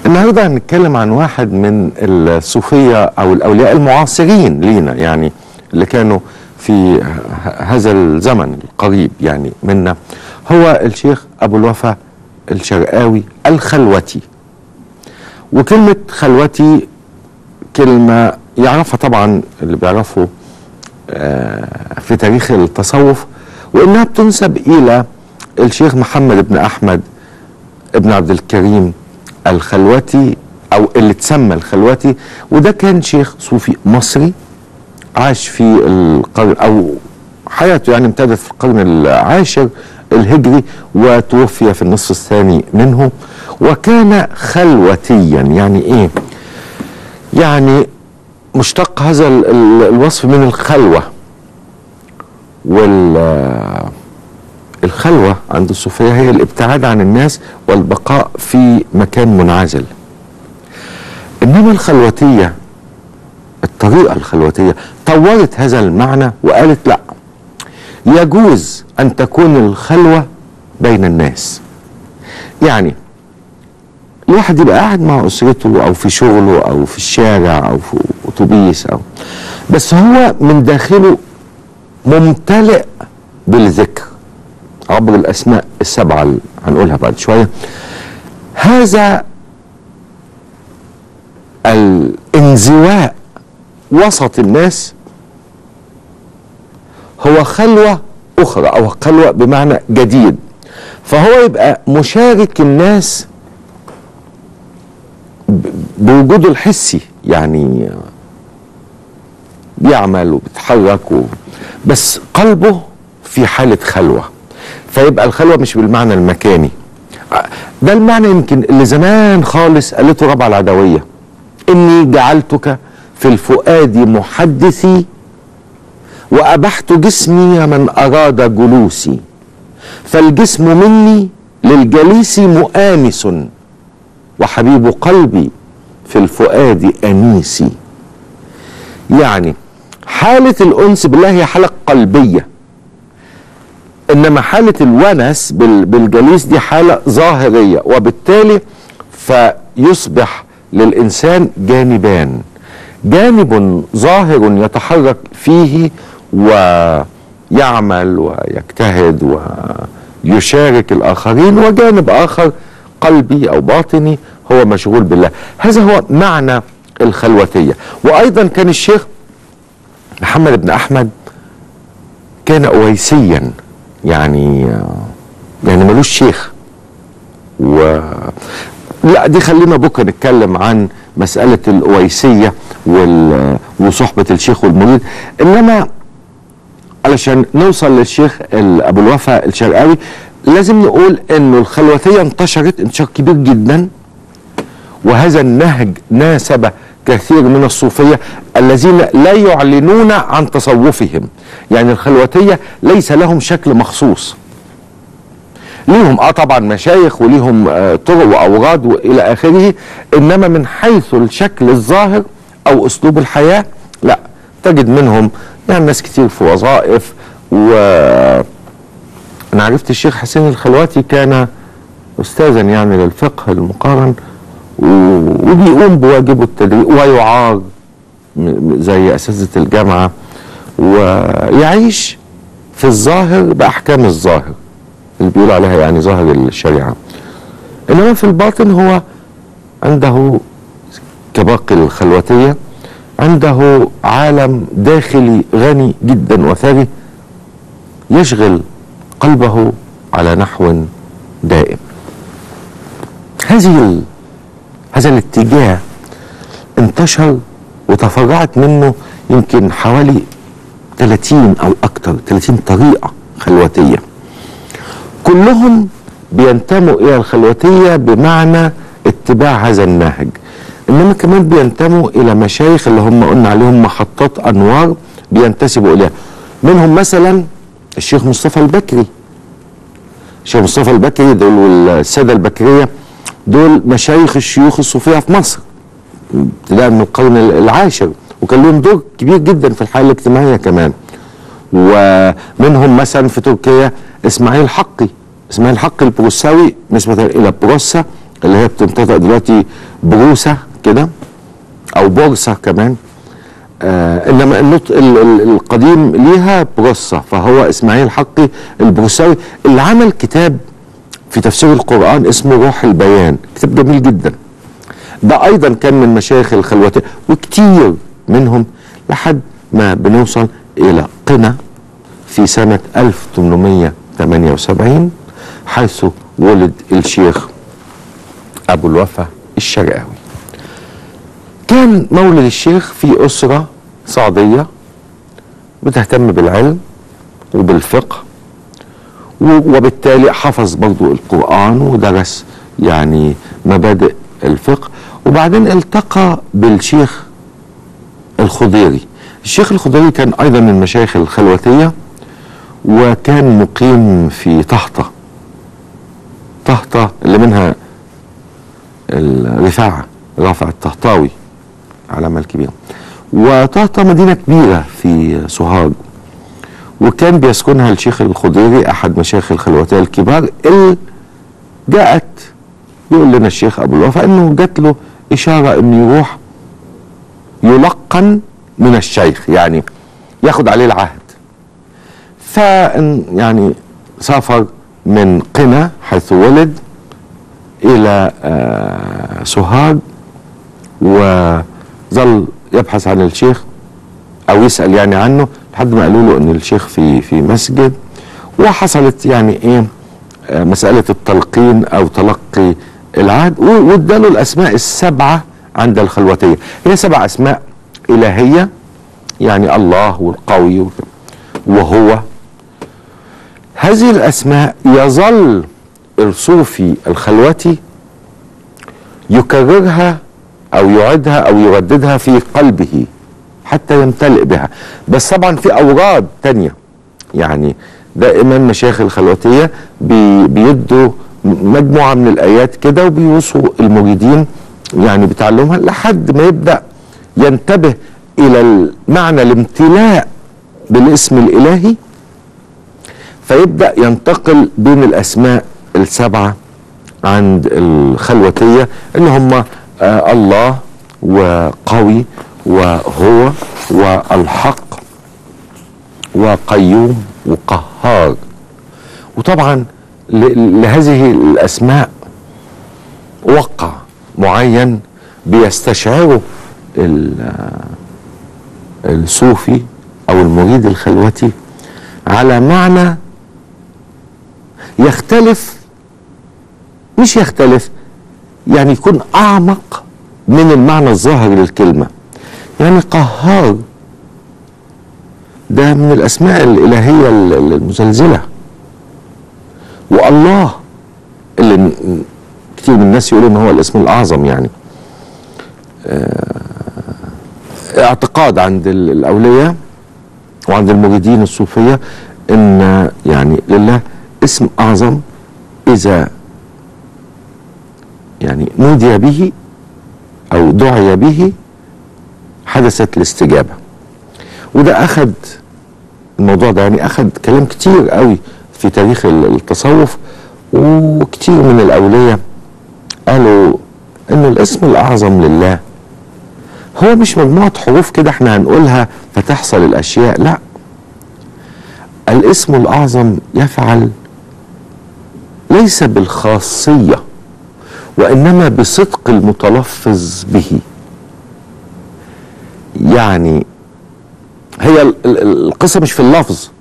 النهارده هنتكلم عن واحد من الصوفيه او الاولياء المعاصرين لينا يعني اللي كانوا في ه- هذا الزمن القريب يعني منا هو الشيخ ابو الوفا الشرقاوي الخلوتي وكلمه خلوتي كلمه يعرفها طبعا اللي بيعرفوا آه، في تاريخ التصوف وانها بتنسب الى الشيخ محمد بن احمد ابن عبد الكريم الخلوتي او اللي اتسمى الخلوتي وده كان شيخ صوفي مصري عاش في القرن او حياته يعني امتدت في القرن العاشر الهجري وتوفي في النصف الثاني منه وكان خلوتيا يعني ايه يعني مشتق هذا ال- ال- الوصف من الخلوه وال الخلوة عند الصوفية هي الابتعاد عن الناس والبقاء في مكان منعزل إنما الخلوتية الطريقة الخلوتية طورت هذا المعنى وقالت لا يجوز أن تكون الخلوة بين الناس يعني الواحد يبقى قاعد مع أسرته أو في شغله أو في الشارع أو في أتوبيس أو بس هو من داخله ممتلئ بالذكر عبر الاسماء السبعه اللي هنقولها بعد شويه هذا الانزواء وسط الناس هو خلوه اخرى او خلوه بمعنى جديد فهو يبقى مشارك الناس ب- بوجوده الحسي يعني بيعمل وبيتحرك و... بس قلبه في حالة خلوة فيبقى الخلوة مش بالمعنى المكاني ده المعنى يمكن اللي زمان خالص قالته ربع العدوية إني جعلتك في الفؤاد محدثي وأبحت جسمي من أراد جلوسي فالجسم مني للجليس مؤانس وحبيب قلبي في الفؤاد أنيسي يعني حالة الأنس بالله هي حالة قلبية إنما حالة الونس بال- بالجليس دي حالة ظاهرية وبالتالي فيصبح للإنسان جانبان جانب ظاهر يتحرك فيه ويعمل ويجتهد ويشارك الآخرين وجانب آخر قلبي أو باطني هو مشغول بالله هذا هو معنى الخلوتية وأيضا كان الشيخ محمد بن احمد كان اويسيا يعني يعني ملوش شيخ و لا دي خلينا بكره نتكلم عن مساله الاويسيه وال... وصحبه الشيخ والمريد انما علشان نوصل للشيخ ال- ابو الوفا الشرقاوي لازم نقول انه الخلوتيه انتشرت انتشار كبير جدا وهذا النهج ناسب كثير من الصوفية الذين لا يعلنون عن تصوفهم يعني الخلوتية ليس لهم شكل مخصوص ليهم اه طبعا مشايخ وليهم آه طرق واوراد والى اخره انما من حيث الشكل الظاهر او اسلوب الحياه لا تجد منهم يعني ناس كتير في وظائف و انا عرفت الشيخ حسين الخلواتي كان استاذا يعني للفقه المقارن و- وبيقوم بواجبه التدريس ويعار م- م- زي اساتذه الجامعه ويعيش في الظاهر باحكام الظاهر اللي بيقولوا عليها يعني ظاهر الشريعه انما في الباطن هو عنده كباقي الخلوتيه عنده عالم داخلي غني جدا وثري يشغل قلبه على نحو دائم هذه ال... هذا الاتجاه انتشر وتفرعت منه يمكن حوالي 30 او اكثر 30 طريقه خلوتيه كلهم بينتموا الى الخلوتيه بمعنى اتباع هذا النهج انما كمان بينتموا الى مشايخ اللي هم قلنا عليهم محطات انوار بينتسبوا اليها منهم مثلا الشيخ مصطفى البكري الشيخ مصطفى البكري دول والساده البكريه دول مشايخ الشيوخ الصوفيه في مصر ابتداء من القرن العاشر وكان لهم دور كبير جدا في الحياه الاجتماعيه كمان ومنهم مثلا في تركيا اسماعيل حقي اسماعيل حقي البروساوي نسبة إلى بروسا اللي هي بتنطق دلوقتي بروسة كده او بورصة كمان آه انما النطق ال- ال- القديم ليها بروسة فهو اسماعيل حقي البروساوي اللي عمل كتاب في تفسير القرآن اسمه روح البيان كتاب جميل جدا ده ايضا كان من مشايخ الخلوتية وكتير منهم لحد ما بنوصل الى قنا في سنة 1878 حيث ولد الشيخ ابو الوفا الشرقاوي كان مولد الشيخ في اسرة صعيدية بتهتم بالعلم وبالفقه و- وبالتالي حفظ برضو القرآن ودرس يعني مبادئ الفقه وبعدين التقى بالشيخ الخضيري الشيخ الخضيري كان أيضا من مشايخ الخلوتية وكان مقيم في طهطة طهطة اللي منها الرفاعة رافع الطهطاوي علامة الكبيرة وطهطة مدينة كبيرة في سوهاج وكان بيسكنها الشيخ الخضيري احد مشايخ الخلوتيه الكبار اللي جاءت يقول لنا الشيخ ابو الوفا انه جات له اشاره انه يروح يلقن من الشيخ يعني ياخد عليه العهد ف يعني سافر من قنا حيث ولد الى آه، سوهاج وظل يبحث عن الشيخ او يسال يعني عنه لحد ما قالوا له ان الشيخ في في مسجد وحصلت يعني ايه آه، مساله التلقين او تلقي العهد و- واداله الاسماء السبعه عند الخلوتيه هي سبع اسماء الهيه يعني الله والقوي وكده. وهو هذه الاسماء يظل الصوفي الخلوتي يكررها او يعيدها او يرددها في قلبه حتى يمتلئ بها بس طبعا في اوراد تانية يعني دائما مشايخ الخلوتيه بي بيدوا مجموعه من الايات كده وبيوصوا المريدين يعني بتعلمها لحد ما يبدا ينتبه الى معنى الامتلاء بالاسم الالهي فيبدا ينتقل بين الاسماء السبعه عند الخلوتيه ان هم آه الله وقوي وهو والحق وقيوم وقهار وطبعا ل- لهذه الاسماء وقع معين بيستشعره ال- الصوفي او المريد الخلوتي على معنى يختلف مش يختلف يعني يكون اعمق من المعنى الظاهر للكلمه يعني قهار ده من الاسماء الالهيه ال- ال- المزلزله والله اللي م- كتير من الناس يقولوا ان هو الاسم الاعظم يعني آه، اعتقاد عند ال- الاولياء وعند المريدين الصوفيه ان يعني لله اسم اعظم اذا يعني نودي به او دعي به حدثت الاستجابه وده اخد الموضوع ده يعني اخد كلام كتير قوي في تاريخ ال- التصوف وكتير من الاولياء قالوا ان الاسم الاعظم لله هو مش مجموعه حروف كده احنا هنقولها فتحصل الاشياء لا الاسم الاعظم يفعل ليس بالخاصيه وانما بصدق المتلفظ به يعني هي ال- ال- القصه مش في اللفظ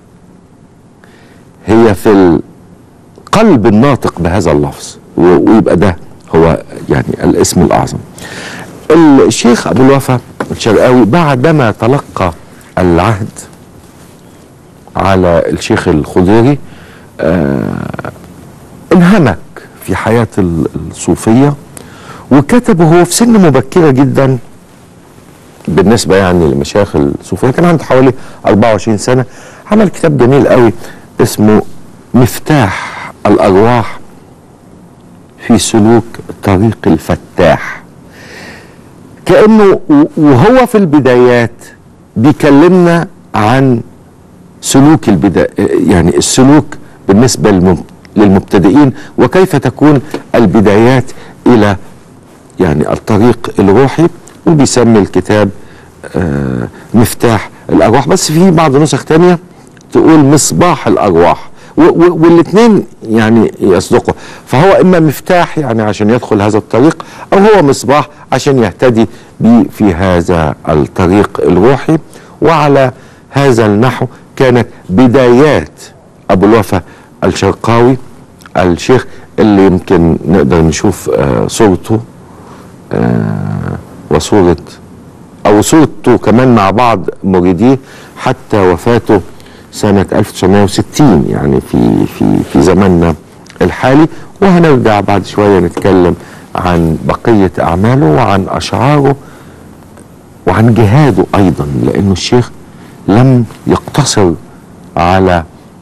هي في قلب الناطق بهذا اللفظ و- ويبقى ده هو يعني الاسم الاعظم الشيخ ابو الوفا الشرقاوي بعدما تلقى العهد على الشيخ الخضيري آه انهمك في حياة ال- الصوفية وكتب وهو في سن مبكرة جدا بالنسبة يعني لمشايخ الصوفية كان عنده حوالي 24 سنة عمل كتاب جميل قوي اسمه مفتاح الأرواح في سلوك طريق الفتاح كأنه و- وهو في البدايات بيكلمنا عن سلوك البداية يعني السلوك بالنسبة للمب- للمبتدئين وكيف تكون البدايات الى يعني الطريق الروحي وبيسمي الكتاب آه، مفتاح الارواح بس في بعض نسخ تانية تقول مصباح الارواح والاثنين يعني يصدقوا فهو اما مفتاح يعني عشان يدخل هذا الطريق او هو مصباح عشان يهتدي بيه في هذا الطريق الروحي وعلى هذا النحو كانت بدايات ابو الوفا الشرقاوي الشيخ اللي يمكن نقدر نشوف آه صورته آه وصورة او صورته كمان مع بعض مريديه حتى وفاته سنة 1960 يعني في في في زماننا الحالي وهنرجع بعد شوية نتكلم عن بقية أعماله وعن أشعاره وعن جهاده أيضا لأنه الشيخ لم يقتصر على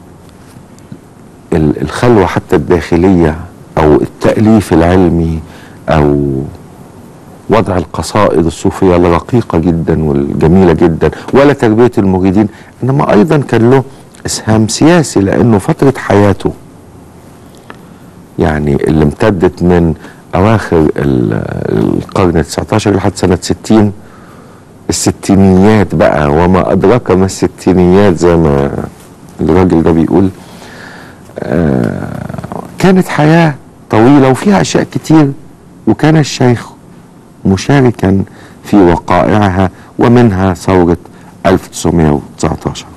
الخلوة حتى الداخلية أو التأليف العلمي أو وضع القصائد الصوفية الرقيقة جدا والجميلة جدا ولا تربية المريدين إنما أيضا كان له إسهام سياسي لأنه فترة حياته يعني اللي امتدت من أواخر القرن التسعة لحد سنة 60 الستينيات بقى وما أدراك ما الستينيات زي ما الراجل ده بيقول آه كانت حياة طويلة وفيها أشياء كتير وكان الشيخ مشاركا في وقائعها ومنها ثورة 1919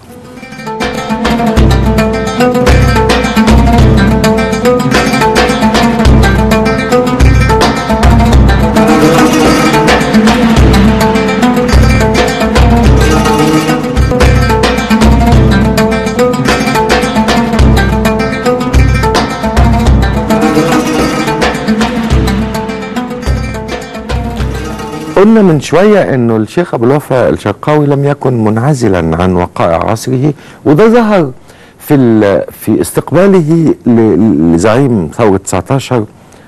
قلنا من شوية انه الشيخ ابو الوفا الشرقاوي لم يكن منعزلا عن وقائع عصره وده ظهر في في استقباله لزعيم ثورة 19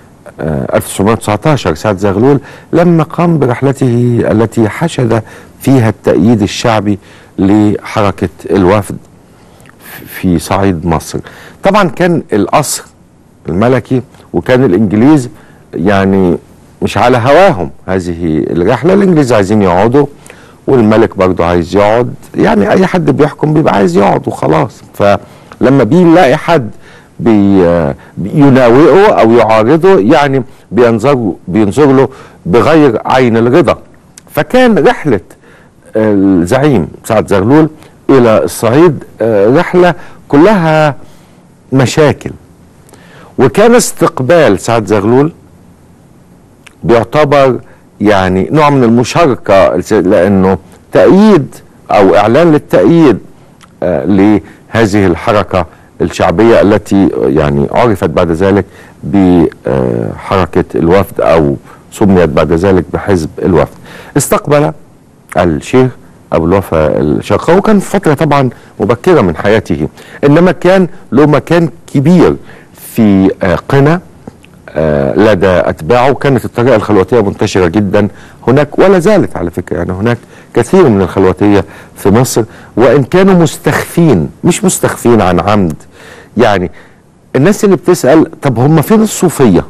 1919 سعد زغلول لما قام برحلته التي حشد فيها التأييد الشعبي لحركة الوفد في صعيد مصر طبعا كان القصر الملكي وكان الانجليز يعني مش على هواهم هذه الرحلة الإنجليز عايزين يقعدوا والملك برضه عايز يقعد يعني أي حد بيحكم بيبقى عايز يقعد وخلاص فلما بيلاقي حد بي يناوئه أو يعارضه يعني بينظر بينظر له بغير عين الرضا فكان رحلة الزعيم سعد زغلول إلى الصعيد رحلة كلها مشاكل وكان استقبال سعد زغلول بيعتبر يعني نوع من المشاركة لأنه تأييد أو إعلان للتأييد آه لهذه الحركة الشعبية التي يعني عرفت بعد ذلك بحركة الوفد أو سميت بعد ذلك بحزب الوفد استقبل الشيخ أبو الوفا الشرقاوي وكان في فترة طبعا مبكرة من حياته إنما كان له مكان كبير في آه قنا آه لدى اتباعه كانت الطريقه الخلوتيه منتشره جدا هناك ولا زالت على فكره يعني هناك كثير من الخلوتيه في مصر وان كانوا مستخفين مش مستخفين عن عمد يعني الناس اللي بتسال طب هم فين الصوفيه؟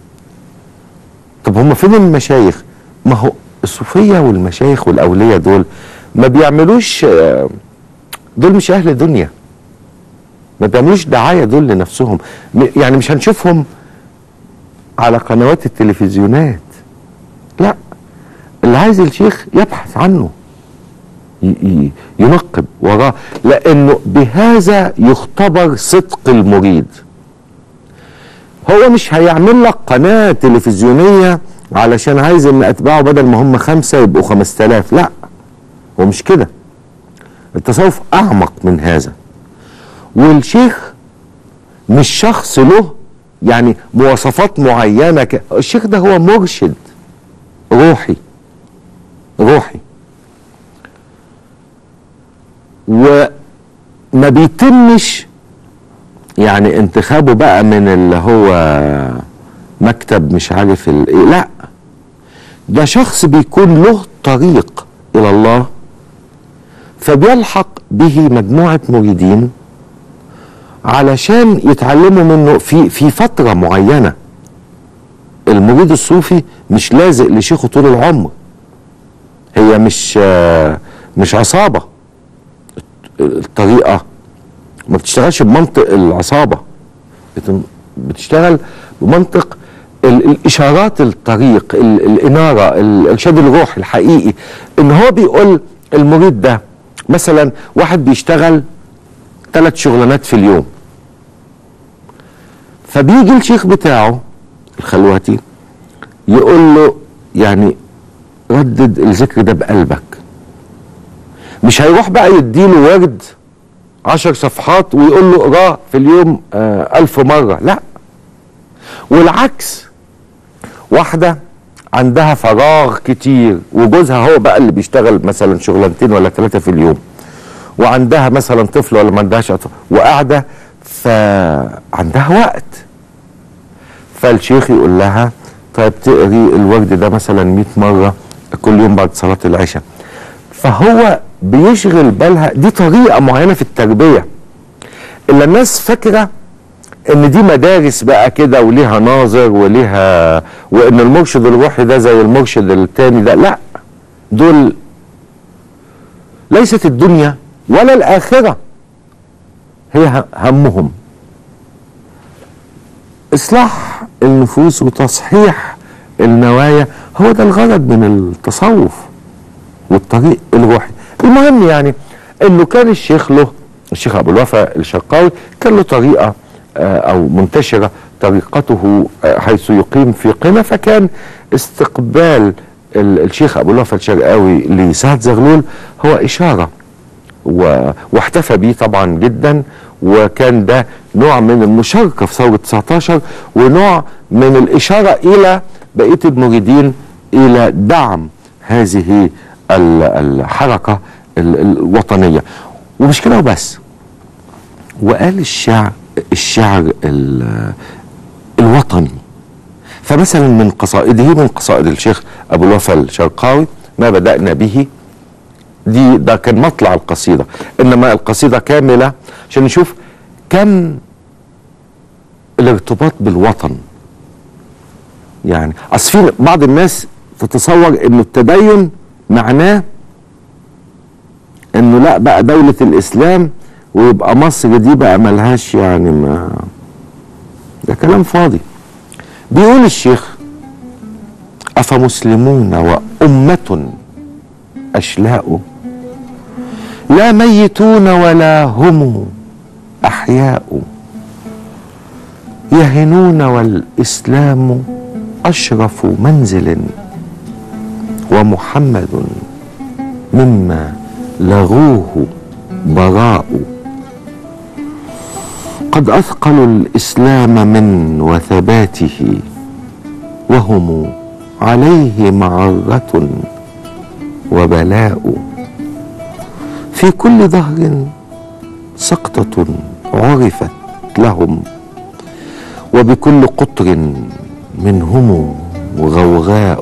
طب هم فين المشايخ؟ ما هو الصوفيه والمشايخ والاولياء دول ما بيعملوش آه دول مش اهل دنيا ما بيعملوش دعايه دول لنفسهم يعني مش هنشوفهم على قنوات التلفزيونات لا اللي عايز الشيخ يبحث عنه ينقب وراه لانه بهذا يختبر صدق المريد هو مش هيعمل لك قناة تلفزيونية علشان عايز ان اتباعه بدل ما هم خمسة يبقوا خمسة آلاف لا هو مش كده التصوف اعمق من هذا والشيخ مش شخص له يعني مواصفات معينه ك... الشيخ ده هو مرشد روحي روحي وما بيتمش يعني انتخابه بقى من اللي هو مكتب مش عارف الايه لا ده شخص بيكون له طريق الى الله فبيلحق به مجموعه مريدين علشان يتعلموا منه في في فتره معينه المريد الصوفي مش لازق لشيخه طول العمر هي مش آه، مش عصابه الطريقه ما بتشتغلش بمنطق العصابه بت- بتشتغل بمنطق ال- الاشارات الطريق ال- الاناره الارشاد الروحي الحقيقي ان هو بيقول المريد ده مثلا واحد بيشتغل ثلاث شغلانات في اليوم فبيجي الشيخ بتاعه الخلواتي يقول له يعني ردد الذكر ده بقلبك مش هيروح بقى يديله ورد عشر صفحات ويقول له اقراه في اليوم آه ألف مرة لا والعكس واحدة عندها فراغ كتير وجوزها هو بقى اللي بيشتغل مثلا شغلانتين ولا ثلاثة في اليوم وعندها مثلا طفل ولا ما عندهاش أطفال وقاعدة فعندها وقت فالشيخ يقول لها طيب تقري الورد ده مثلا 100 مرة كل يوم بعد صلاة العشاء فهو بيشغل بالها دي طريقة معينة في التربية إلا الناس فاكرة ان دي مدارس بقى كده وليها ناظر وليها وان المرشد الروحي ده زي المرشد التاني ده لا دول ليست الدنيا ولا الآخرة هي ه- همهم إصلاح النفوس وتصحيح النوايا هو ده الغرض من التصوف والطريق الروحي المهم يعني انه كان الشيخ له الشيخ ابو الوفا الشرقاوي كان له طريقه آه، او منتشره طريقته آه، حيث يقيم في قنا فكان استقبال ال- الشيخ ابو الوفا الشرقاوي لسعد زغلول هو اشاره و... واحتفى بيه طبعا جدا وكان ده نوع من المشاركة في ثورة 19 ونوع من الإشارة إلى بقية المريدين إلى دعم هذه ال- الحركة ال- الوطنية ومش كده وبس وقال الشعر الشعر ال- الوطني فمثلا من قصائده من قصائد الشيخ أبو الوفا الشرقاوي ما بدأنا به دي ده كان مطلع القصيدة إنما القصيدة كاملة عشان نشوف كم الارتباط بالوطن يعني أصل في بعض الناس تتصور إنه التدين معناه إنه لا بقى دولة الإسلام ويبقى مصر دي بقى ملهاش يعني ما ده كلام فاضي بيقول الشيخ أفمسلمون وأمة أشلاء لا ميتون ولا هم أحياء يهنون والإسلام أشرف منزل ومحمد مما لغوه براء قد أثقلوا الإسلام من وثباته وهم عليه معرة وبلاء في كل ظهر سقطة عرفت لهم وبكل قطر منهم غوغاء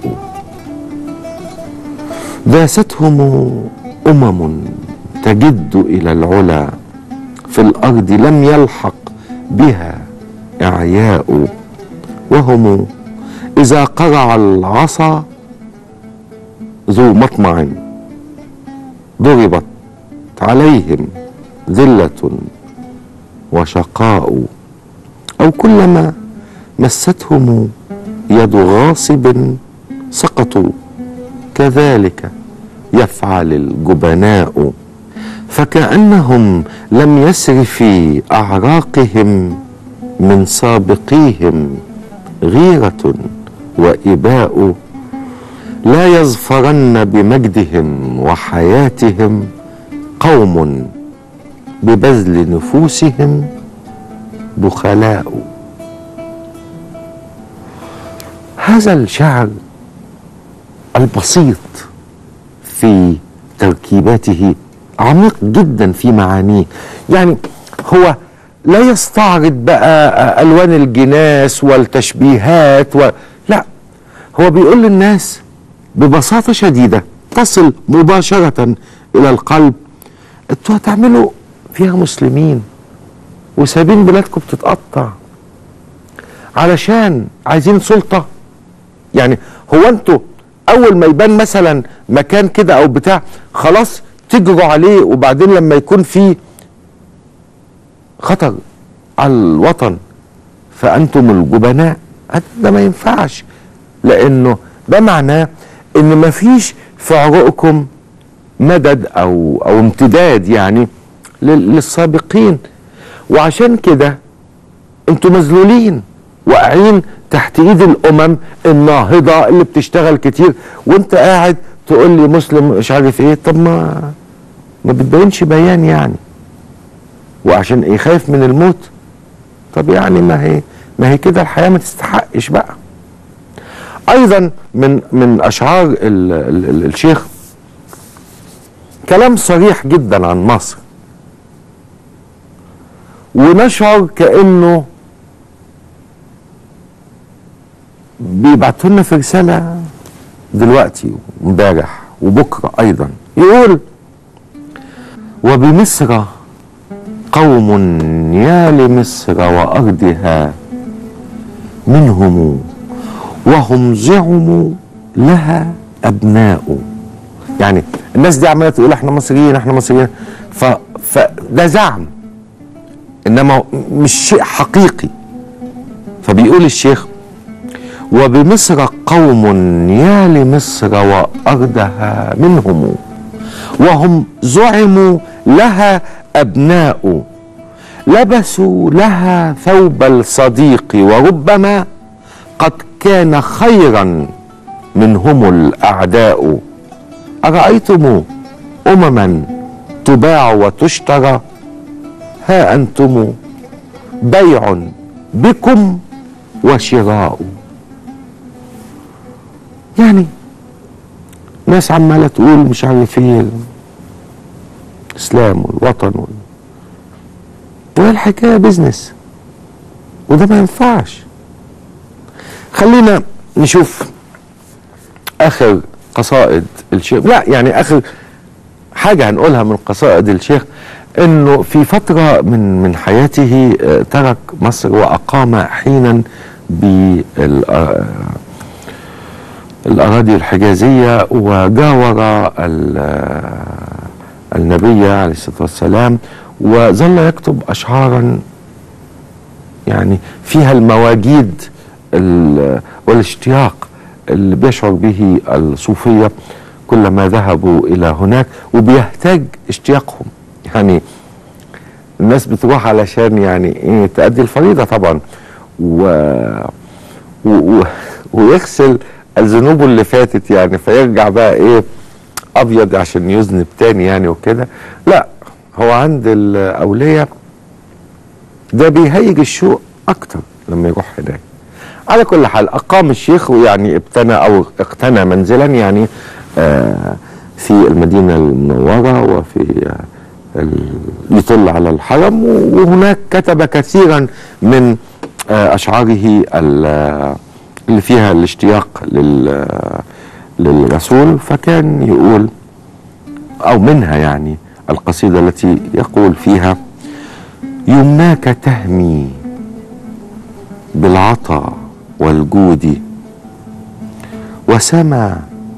داستهم أمم تجد إلى العلا في الأرض لم يلحق بها إعياء وهم إذا قرع العصا ذو مطمع ضربت عليهم ذلة وشقاء أو كلما مستهم يد غاصب سقطوا كذلك يفعل الجبناء فكأنهم لم يسر في أعراقهم من سابقيهم غيرة وإباء لا يظفرن بمجدهم وحياتهم قوم ببذل نفوسهم بخلاء هذا الشعر البسيط في تركيباته عميق جدا في معانيه يعني هو لا يستعرض بقى الوان الجناس والتشبيهات و... لا هو بيقول للناس ببساطه شديده تصل مباشره الى القلب انتوا هتعملوا فيها مسلمين وسايبين بلادكم بتتقطع علشان عايزين سلطه يعني هو انتوا اول ما يبان مثلا مكان كده او بتاع خلاص تجروا عليه وبعدين لما يكون في خطر على الوطن فانتم الجبناء هذا ده ما ينفعش لانه ده معناه ان ما فيش في عروقكم مدد او او امتداد يعني لل- للسابقين وعشان كده انتوا مذلولين واقعين تحت ايد الامم الناهضه اللي بتشتغل كتير وانت قاعد تقول لي مسلم مش عارف ايه طب ما ما بتبينش بيان يعني وعشان ايه خايف من الموت طب يعني ما هي ما هي كده الحياه ما تستحقش بقى ايضا من من اشعار ال ال ال الشيخ كلام صريح جدا عن مصر ونشعر كانه بيبعتوا لنا في رساله دلوقتي وامبارح وبكره ايضا يقول وبمصر قوم يا لمصر وارضها منهم وهم زعموا لها ابناء يعني الناس دي عماله تقول احنا مصريين احنا مصريين ف فده زعم انما مش شيء حقيقي فبيقول الشيخ وبمصر قوم يا لمصر وارضها منهم وهم زعموا لها ابناء لبسوا لها ثوب الصديق وربما قد كان خيرا منهم الاعداء ارايتم امما تباع وتشترى ها انتم بيع بكم وشراء يعني ناس عماله تقول مش عارف ايه الاسلام والوطن وال... وهي الحكايه بيزنس وده ما ينفعش خلينا نشوف اخر قصائد الشيخ لا يعني اخر حاجه هنقولها من قصائد الشيخ انه في فتره من من حياته آه، ترك مصر واقام حينا بال آه، الأراضي الحجازية وجاور ال- النبي عليه الصلاة والسلام وظل يكتب أشعارا يعني فيها المواجيد ال- والاشتياق اللي بيشعر به الصوفية كلما ذهبوا إلى هناك وبيهتاج اشتياقهم يعني الناس بتروح علشان يعني ايه تأدي الفريضة طبعا و... و... و... ويغسل الذنوب اللي فاتت يعني فيرجع بقى ايه ابيض عشان يذنب تاني يعني وكده لا هو عند الاولياء ده بيهيج الشوق اكتر لما يروح هناك على كل حال اقام الشيخ ويعني ابتنى او اقتنى منزلا يعني آه في المدينه المنوره وفي آه ال- يطل على الحرم وهناك كتب كثيرا من آه اشعاره ال- اللي فيها الاشتياق لل للرسول فكان يقول او منها يعني القصيده التي يقول فيها يمناك تهمي بالعطا والجود وسما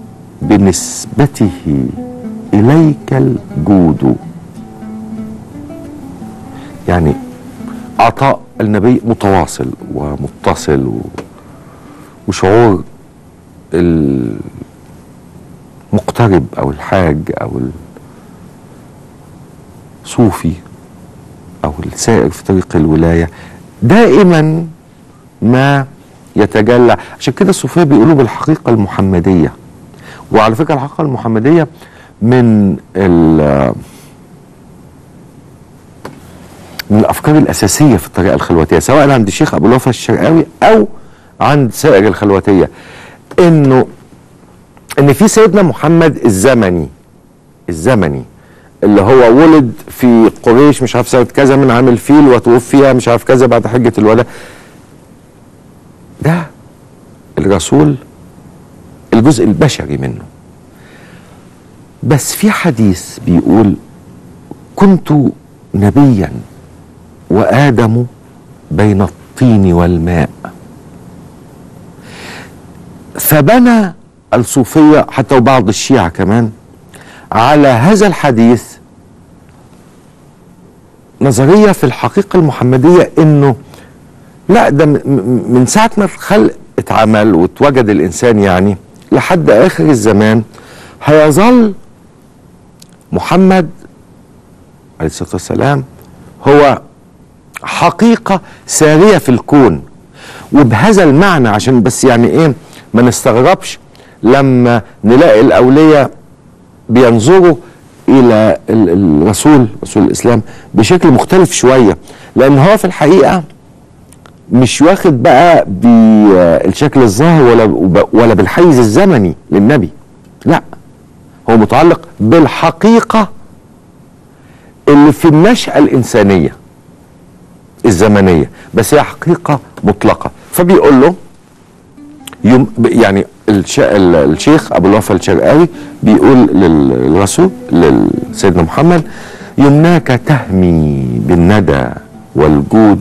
بنسبته اليك الجود يعني عطاء النبي متواصل ومتصل و... وشعور المقترب او الحاج او الصوفي او السائر في طريق الولايه دائما ما يتجلى عشان كده الصوفيه بيقولوا بالحقيقه المحمديه وعلى فكره الحقيقه المحمديه من ال من الافكار الاساسيه في الطريقه الخلوتيه سواء عند الشيخ ابو الوفا الشرقاوي او عند سائر الخلوتيه انه ان في سيدنا محمد الزمني الزمني اللي هو ولد في قريش مش عارف سنه كذا من عام الفيل وتوفي مش عارف كذا بعد حجه الوداع ده الرسول الجزء البشري منه بس في حديث بيقول كنت نبيا وادم بين الطين والماء فبنى الصوفية حتى وبعض الشيعة كمان على هذا الحديث نظرية في الحقيقة المحمدية انه لا ده م- م- من ساعة ما الخلق اتعمل واتوجد الانسان يعني لحد اخر الزمان هيظل محمد عليه الصلاة والسلام هو حقيقة سارية في الكون وبهذا المعنى عشان بس يعني ايه ما نستغربش لما نلاقي الاولياء بينظروا الى ال- الرسول رسول الاسلام بشكل مختلف شويه لان هو في الحقيقه مش واخد بقى بالشكل الظاهر ولا ولا بالحيز الزمني للنبي لا هو متعلق بالحقيقه اللي في النشأة الإنسانية الزمنية بس هي حقيقة مطلقة فبيقول له يوم يعني الش... ال- الشيخ ابو الوفا الشرقاوي بيقول لل- للرسول لسيدنا محمد يمناك تهمي بالندى والجود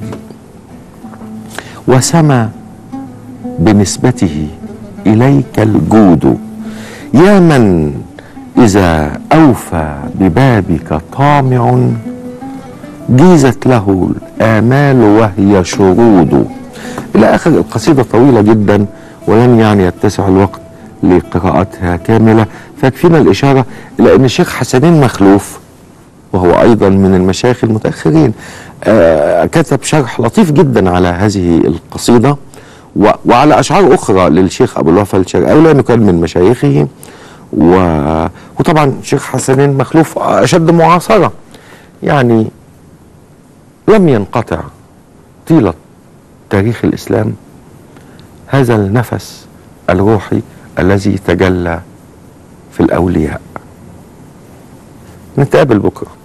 وسما بنسبته اليك الجود يا من اذا اوفى ببابك طامع جيزت له الآمال وهي شرود إلى آخر القصيدة طويلة جدا ولن يعني يتسع الوقت لقراءتها كاملة فيكفينا الإشارة إلى أن الشيخ حسنين مخلوف وهو أيضا من المشايخ المتأخرين آه كتب شرح لطيف جدا على هذه القصيدة و- وعلى أشعار أخرى للشيخ أبو الوفا الشرقاوي لأنه كان من مشايخه و... وطبعا الشيخ حسنين مخلوف أشد معاصرة يعني لم ينقطع طيلة تاريخ الإسلام هذا النفس الروحي الذي تجلى في الأولياء نتقابل بكره